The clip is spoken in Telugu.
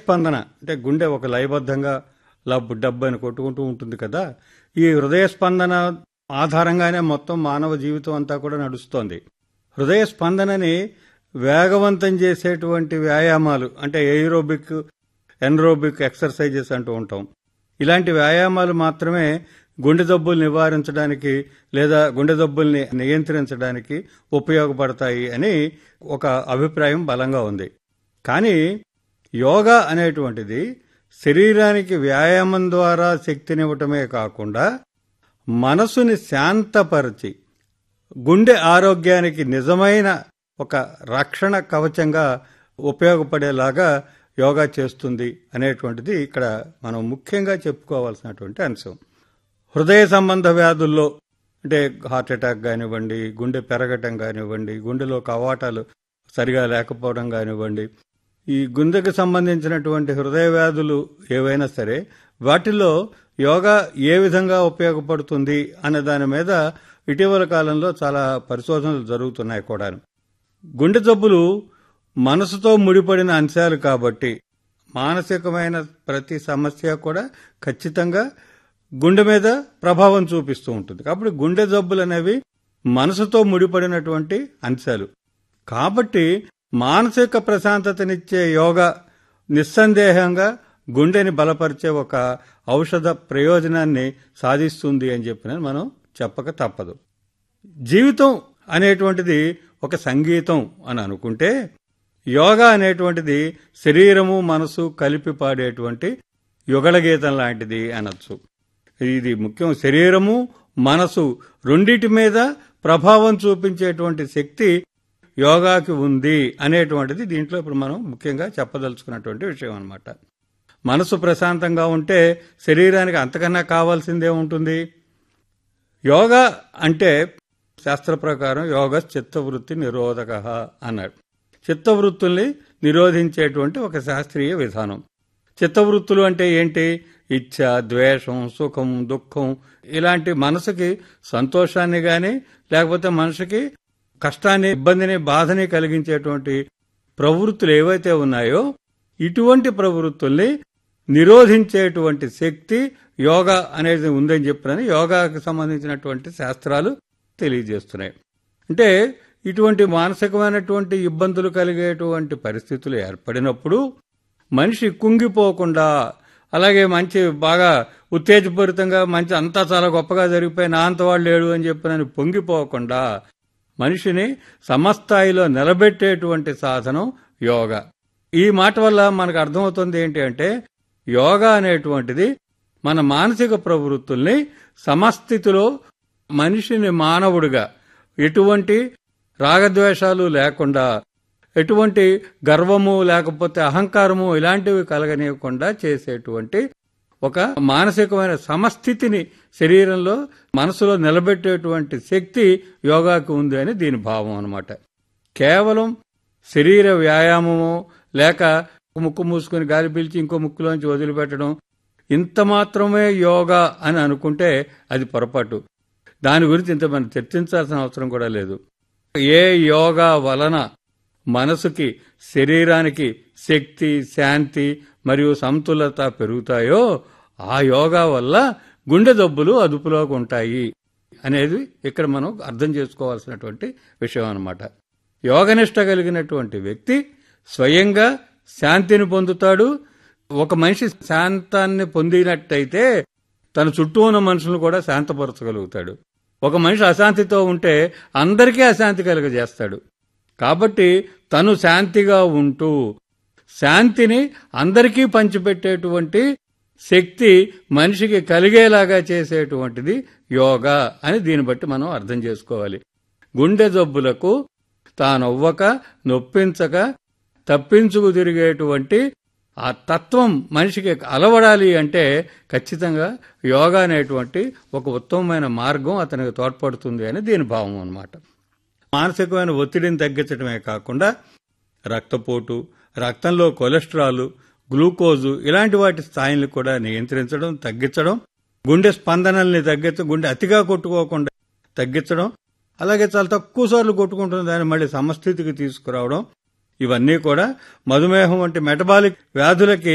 స్పందన అంటే గుండె ఒక లయబద్ధంగా లబ్బు డబ్బు అని కొట్టుకుంటూ ఉంటుంది కదా ఈ హృదయ స్పందన ఆధారంగానే మొత్తం మానవ జీవితం అంతా కూడా నడుస్తోంది హృదయ స్పందనని వేగవంతం చేసేటువంటి వ్యాయామాలు అంటే ఎయిరోబిక్ ఎన్రోబిక్ ఎక్సర్సైజెస్ అంటూ ఉంటాం ఇలాంటి వ్యాయామాలు మాత్రమే గుండె జబ్బులు నివారించడానికి లేదా గుండె జబ్బుల్ని నియంత్రించడానికి ఉపయోగపడతాయి అని ఒక అభిప్రాయం బలంగా ఉంది కానీ యోగా అనేటువంటిది శరీరానికి వ్యాయామం ద్వారా శక్తినివ్వటమే కాకుండా మనసుని శాంతపరిచి గుండె ఆరోగ్యానికి నిజమైన ఒక రక్షణ కవచంగా ఉపయోగపడేలాగా యోగా చేస్తుంది అనేటువంటిది ఇక్కడ మనం ముఖ్యంగా చెప్పుకోవాల్సినటువంటి అంశం హృదయ సంబంధ వ్యాధుల్లో అంటే హార్ట్ అటాక్ కానివ్వండి గుండె పెరగటం కానివ్వండి గుండెలో కవాటాలు సరిగా లేకపోవడం కానివ్వండి ఈ గుండెకు సంబంధించినటువంటి హృదయ వ్యాధులు ఏవైనా సరే వాటిల్లో యోగా ఏ విధంగా ఉపయోగపడుతుంది అనే దాని మీద ఇటీవల కాలంలో చాలా పరిశోధనలు జరుగుతున్నాయి కూడా గుండె జబ్బులు మనసుతో ముడిపడిన అంశాలు కాబట్టి మానసికమైన ప్రతి సమస్య కూడా ఖచ్చితంగా గుండె మీద ప్రభావం చూపిస్తూ ఉంటుంది కాబట్టి గుండె జబ్బులు అనేవి మనసుతో ముడిపడినటువంటి అంశాలు కాబట్టి మానసిక ప్రశాంతతనిచ్చే యోగా నిస్సందేహంగా గుండెని బలపరిచే ఒక ఔషధ ప్రయోజనాన్ని సాధిస్తుంది అని చెప్పిన మనం చెప్పక తప్పదు జీవితం అనేటువంటిది ఒక సంగీతం అని అనుకుంటే యోగా అనేటువంటిది శరీరము మనసు కలిపి పాడేటువంటి యుగళ గీతం లాంటిది అనొచ్చు ఇది ముఖ్యం శరీరము మనసు రెండిటి మీద ప్రభావం చూపించేటువంటి శక్తి యోగాకి ఉంది అనేటువంటిది దీంట్లో ఇప్పుడు మనం ముఖ్యంగా చెప్పదలుచుకున్నటువంటి విషయం అనమాట మనసు ప్రశాంతంగా ఉంటే శరీరానికి అంతకన్నా కావాల్సిందే ఉంటుంది యోగా అంటే శాస్త్ర ప్రకారం యోగ చిత్తవృత్తి నిరోధక అన్నాడు చిత్తవృత్తుల్ని నిరోధించేటువంటి ఒక శాస్త్రీయ విధానం చిత్తవృత్తులు అంటే ఏంటి ఇచ్ఛ ద్వేషం సుఖం దుఃఖం ఇలాంటి మనసుకి సంతోషాన్ని గాని లేకపోతే మనసుకి కష్టాన్ని ఇబ్బందిని బాధని కలిగించేటువంటి ప్రవృత్తులు ఏవైతే ఉన్నాయో ఇటువంటి ప్రవృత్తుల్ని నిరోధించేటువంటి శక్తి యోగా అనేది ఉందని చెప్పినని యోగాకి సంబంధించినటువంటి శాస్త్రాలు తెలియజేస్తున్నాయి అంటే ఇటువంటి మానసికమైనటువంటి ఇబ్బందులు కలిగేటువంటి పరిస్థితులు ఏర్పడినప్పుడు మనిషి కుంగిపోకుండా అలాగే మంచి బాగా ఉత్తేజపూరితంగా మంచి అంతా చాలా గొప్పగా జరిగిపోయి నా అంత వాళ్ళు లేడు అని చెప్పినని పొంగిపోకుండా మనిషిని సమస్థాయిలో నిలబెట్టేటువంటి సాధనం యోగా ఈ మాట వల్ల మనకు అర్థమవుతుంది ఏంటి అంటే యోగా అనేటువంటిది మన మానసిక ప్రవృత్తుల్ని సమస్థితిలో మనిషిని మానవుడిగా ఎటువంటి రాగద్వేషాలు లేకుండా ఎటువంటి గర్వము లేకపోతే అహంకారము ఇలాంటివి కలగనీయకుండా చేసేటువంటి ఒక మానసికమైన సమస్థితిని శరీరంలో మనసులో నిలబెట్టేటువంటి శక్తి యోగాకి ఉంది అని దీని భావం అనమాట కేవలం శరీర వ్యాయామము లేక ముక్కు మూసుకొని గాలి పీల్చి ఇంకో ముక్కులోంచి వదిలిపెట్టడం ఇంత మాత్రమే యోగా అని అనుకుంటే అది పొరపాటు దాని గురించి ఇంత మనం చర్చించాల్సిన అవసరం కూడా లేదు ఏ యోగా వలన మనసుకి శరీరానికి శక్తి శాంతి మరియు సమతులత పెరుగుతాయో ఆ యోగా వల్ల గుండె జబ్బులు అదుపులోకి ఉంటాయి అనేది ఇక్కడ మనం అర్థం చేసుకోవాల్సినటువంటి విషయం అనమాట యోగనిష్ట కలిగినటువంటి వ్యక్తి స్వయంగా శాంతిని పొందుతాడు ఒక మనిషి శాంతాన్ని పొందినట్టయితే తన చుట్టూ ఉన్న మనుషులను కూడా శాంతపరచగలుగుతాడు ఒక మనిషి అశాంతితో ఉంటే అందరికీ అశాంతి కలుగజేస్తాడు కాబట్టి తను శాంతిగా ఉంటూ శాంతిని అందరికీ పంచిపెట్టేటువంటి శక్తి మనిషికి కలిగేలాగా చేసేటువంటిది యోగా అని దీన్ని బట్టి మనం అర్థం చేసుకోవాలి గుండె జబ్బులకు తానొవ్వక నొప్పించక తప్పించుకు తిరిగేటువంటి ఆ తత్వం మనిషికి అలవడాలి అంటే ఖచ్చితంగా యోగా అనేటువంటి ఒక ఉత్తమమైన మార్గం అతనికి తోడ్పడుతుంది అని దీని భావం అన్నమాట మానసికమైన ఒత్తిడిని తగ్గించడమే కాకుండా రక్తపోటు రక్తంలో కొలెస్ట్రాల్ గ్లూకోజు ఇలాంటి వాటి స్థాయిని కూడా నియంత్రించడం తగ్గించడం గుండె స్పందనల్ని తగ్గించడం గుండె అతిగా కొట్టుకోకుండా తగ్గించడం అలాగే చాలా తక్కువ సార్లు కొట్టుకుంటున్న దాన్ని మళ్ళీ సమస్థితికి తీసుకురావడం ఇవన్నీ కూడా మధుమేహం వంటి మెటబాలిక్ వ్యాధులకి